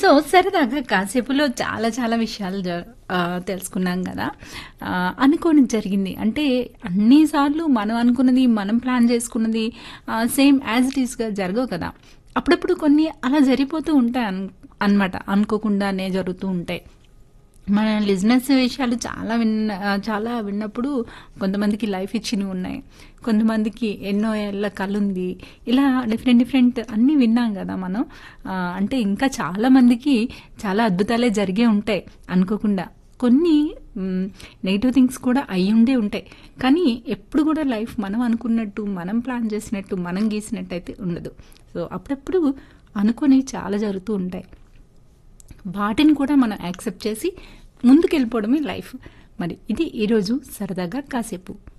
so సరదాగా కాసేపులో చాలా చాలా విషయాలు జ- ఆ, తెలుసుకున్నాం కదా ఆ, అనుకోని జరిగింది అంటే అన్నిసార్లు మనం అనుకున్నది మనం ప్లాన్ చేసుకున్నది సేమ్ యాజ్ ఇట్ ఈస్గా జరగవు కదా అప్పుడప్పుడు కొన్ని అలా జరిగిపోతూ ఉంటాయి అన్ అనమాట అనుకోకుండానే జరుగుతూ ఉంటాయి మన లిజినెస్ విషయాలు చాలా విన్న ఆ, చాలా విన్నప్పుడు కొంతమందికి లైఫ్ ఇచ్చినవి ఉన్నాయి కొంతమందికి ఎన్నో ఏళ్ళ కలుంది ఇలా డిఫరెంట్ డిఫరెంట్ అన్నీ విన్నాం కదా మనం ఆ, అంటే ఇంకా చాలా మందికి చాలా అద్భుతాలే జరిగే ఉంటాయి అనుకోకుండా కొన్ని నెగిటివ్ థింగ్స్ కూడా అయి ఉండే ఉంటాయి కానీ ఎప్పుడు కూడా లైఫ్ మనం అనుకున్నట్టు మనం ప్లాన్ చేసినట్టు మనం గీసినట్టు అయితే ఉండదు సో అప్పుడప్పుడు అనుకొని చాలా జరుగుతూ ఉంటాయి వాటిని కూడా మనం యాక్సెప్ట్ చేసి ముందుకెళ్ళిపోవడమే లైఫ్ మరి ఇది ఈరోజు సరదాగా కాసేపు